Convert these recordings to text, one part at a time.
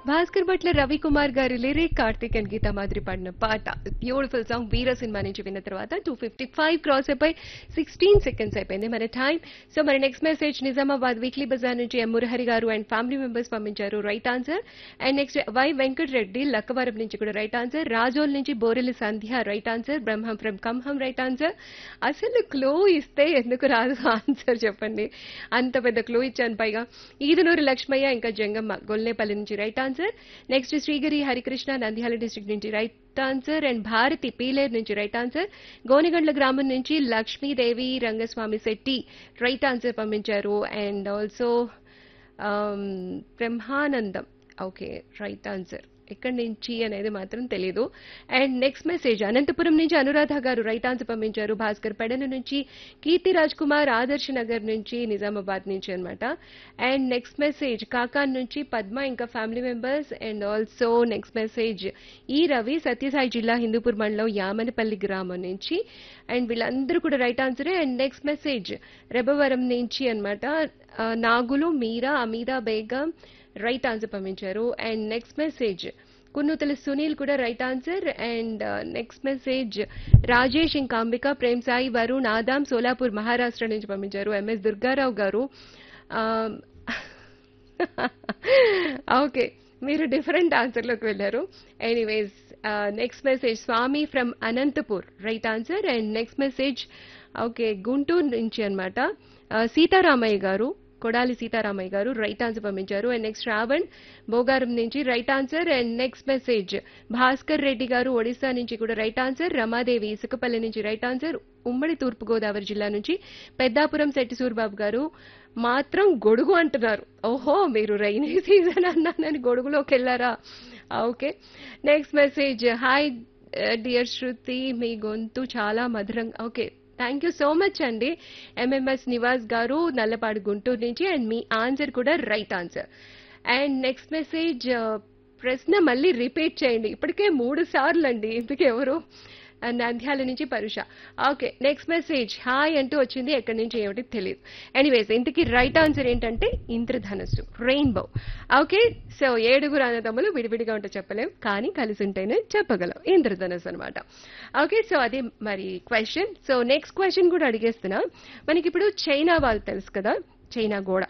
భాస్కర్ భట్ల రవికుమార్ గారి lyric Karthik and Gita మాదిరి పాడిన పాట బ్యూటిఫుల్ సాంగ్ వీర సినిమా నుంచి విన్న తర్వాత టూ ఫిఫ్టీ ఫైవ్ క్రాస్ అయిపోయి సిక్స్టీన్ సెకండ్స్ అయిపోయింది మన టైం సో మరి నెక్స్ట్ మెసేజ్ నిజామాబాద్ వీక్లీ బజార్ నుంచి M Murahari garu and family members పంపించారు right answer and next Y Venkat Reddy Lakkavaram నుంచి కూడా రైట్ ఆన్సర్ రాజోల్ నుంచి Borelli Sandhya right answer Brahmam from Khammam right answer అసలు క్లూ ఇస్తే ఎందుకు రాదు ఆన్సర్ చెప్పండి అంత పెద్ద క్లూ ఇచ్చాను పైగా ఈదునూరు లక్ష్మయ్య ఇంకా జంగమ్మ గొల్లేపల్లి నుంచి right answer next Srigiri Harikrishna Nandyal district నుంచి right answer and Bharati Pileru నుంచి రైట్ ఆన్సర్ గోనిగండ్ల గ్రామం నుంచి లక్ష్మీదేవి రంగస్వామి శెట్టి రైట్ ఆన్సర్ పంపించారు and also Brahmanandam okay right answer ఎక్కడి నుంచి అనేది మాత్రం తెలియదు అండ్ నెక్స్ట్ మెసేజ్ అనంతపురం నుంచి అనురాధ గారు రైట్ ఆన్సర్ పంపించారు భాస్కర్ పెడన నుంచి కీర్తి రాజ్ కుమార్ ఆదర్శ్ నగర్ నుంచి నిజామాబాద్ నుంచి అన్నమాట అండ్ నెక్స్ట్ మెసేజ్ కాకాన్ నుంచి పద్మ ఇంకా family members and also next message ఈ రవి సత్యసాయి జిల్లా హిందూపూర్ మండలం యామనపల్లి గ్రామం నుంచి అండ్ వీళ్ళందరూ కూడా రైట్ ఆన్సరే అండ్ నెక్స్ట్ మెసేజ్ రెబవరం నుంచి అన్నమాట ఆ, నాగులు మీరా అమీదా బేగం రైట్ ఆన్సర్ పంపించారు and next message Kunnutala Sunil కూడా right answer and next message Rajesh ఇంకా అంబిక ప్రేమ్ సాయి వరుణ్ ఆదాం సోలాపూర్ మహారాష్ట్ర నుంచి పంపించారు ఎంఎస్ దుర్గారావు గారు ఓకే మీరు డిఫరెంట్ ఆన్సర్లోకి వెళ్ళారు anyways next message Swami from Anantapur right answer and next message okay Guntur నుంచి అనమాట సీతారామయ్య గారు కొడాలి సీతారామయ్య గారు రైట్ ఆన్సర్ పంపించారు అండ్ నెక్స్ట్ రావణ్ బోగారం నుంచి right answer and next message Bhaskar Reddy garu Odisha నుంచి కూడా రైట్ ఆన్సర్ రమాదేవి ఇసుకపల్లి నుంచి రైట్ ఆన్సర్ ఉమ్మడి తూర్పుగోదావరి జిల్లా నుంచి పెద్దాపురం శెట్టి సూరిబాబు గారు మాత్రం గొడుగు అంటున్నారు ఓహో మీరు రైనీ సీజన్ అన్నానని గొడుగులోకి వెళ్ళారా okay next message hi dear Shruti మీ గొంతు చాలా మధురంగా okay thank you so much అండి ఎంఎంఎస్ నివాస్ గారు నల్లపాడు గుంటూరు నుంచి అండ్ మీ ఆన్సర్ కూడా right answer and next message ప్రశ్న మళ్ళీ రిపీట్ చేయండి ఇప్పటికే మూడు సార్లు అండి ఇందుకు ఎవరు నంద్యాల నుంచి పరుష ఓకే నెక్స్ట్ మెసేజ్ హాయ్ అంటూ వచ్చింది ఎక్కడి నుంచి ఏమిటి తెలియదు ఎనీవేస్ ఇంతకీ రైట్ ఆన్సర్ ఏంటంటే ఇంద్రధనస్సు రెయిన్బో ఓకే సో ఏడుగురు అన్నదమ్ములు విడివిడిగా ఉంటే చెప్పలేం కానీ కలిసి ఉంటేనే చెప్పగలం ఇంద్రధనస్సు అనమాట ఓకే సో అది మరి క్వశ్చన్ సో నెక్స్ట్ క్వశ్చన్ కూడా అడిగేస్తున్నా మనకి ఇప్పుడు చైనా వాళ్ళు తెలుసు కదా చైనా గోడ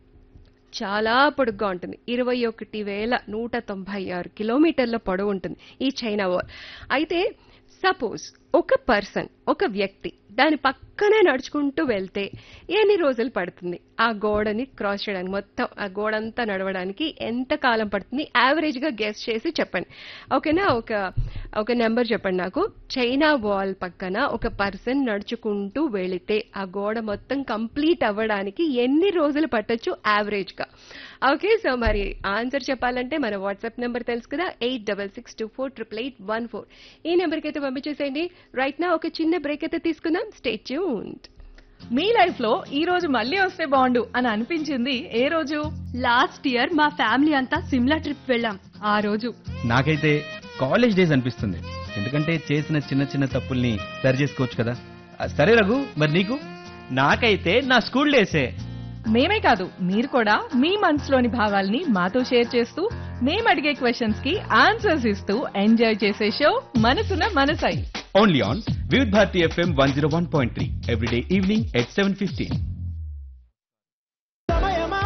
చాలా పొడుగ్గా ఉంటుంది ఇరవై ఒకటి వేల నూట తొంభై ఆరు కిలోమీటర్ల పొడవు ఉంటుంది ఈ చైనా వాల్ అయితే సపోజ్ ఒక పర్సన్ ఒక వ్యక్తి దాని పక్కనే నడుచుకుంటూ వెళ్తే ఎన్ని రోజులు పడుతుంది ఆ గోడని క్రాస్ చేయడానికి మొత్తం ఆ గోడంతా నడవడానికి ఎంత కాలం పడుతుంది యావరేజ్ గా గెస్ చేసి చెప్పండి ఓకేనా ఒక ఒక నెంబర్ చెప్పండి నాకు చైనా వాల్ పక్కన ఒక పర్సన్ నడుచుకుంటూ వెళితే ఆ గోడ మొత్తం కంప్లీట్ అవ్వడానికి ఎన్ని రోజులు పట్టొచ్చు యావరేజ్ గా ఓకే సో మరి ఆన్సర్ చెప్పాలంటే మన వాట్సాప్ నెంబర్ తెలుసు కదా eight double six two four triple eight one four ఈ నెంబర్కి అయితే పంపించేసేయండి రైట్ నా ఒక చిన్న బ్రేక్ అయితే తీసుకుందాం స్టే ట్యూన్డ్ మీ లైఫ్ లో ఈ రోజు మళ్ళీ వస్తే బాగుండు అని అనిపించింది ఏ రోజు లాస్ట్ ఇయర్ మా ఫ్యామిలీ అంతా సిమ్లా ట్రిప్ వెళ్ళాం ఆ రోజు నాకైతే కాలేజ్ డేస్ అనిపిస్తుంది ఎందుకంటే చేసిన చిన్న చిన్న తప్పుల్ని సరి చేసుకోవచ్చు కదా ఆ, సరే రఘు మరి నీకు నాకైతే నా స్కూల్ డేసే మేమే కాదు మీరు కూడా మీ మనసులోని భావాల్ని మాతో షేర్ చేస్తూ మేము అడిగే క్వశ్చన్స్ కి ఆన్సర్స్ ఇస్తూ ఎంజాయ్ చేసే షో మనసున మనసై only on Vividh Bharati FM one zero one point three everyday evening at seven fifteen సమయమా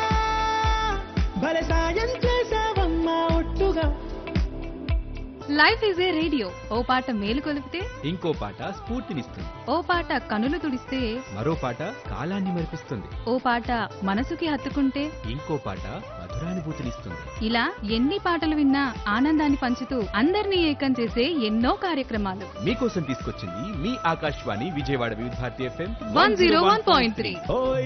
భలే సాయం చేసావమ్మా ఒట్టుగా లైఫ్ ఈజ్ ఏ రేడియో ఓ పాట మేలు కొలిపితే ఇంకో పాట స్ఫూర్తినిస్తుంది ఓ పాట కనులు తుడిస్తే మరో పాట కాలాన్ని మరిపిస్తుంది ఓ పాట మనసుకి హత్తుకుంటే ఇంకో పాట మధురానుభూతినిస్తుంది ఇలా ఎన్ని పాటలు విన్నా ఆనందాన్ని పంచుతూ అందరినీ ఏకం చేసే ఎన్నో కార్యక్రమాలు మీకోసం తీసుకొచ్చింది మీ Akashvani Vijayawada Vividha Bharati FM one zero one point three ఓయ్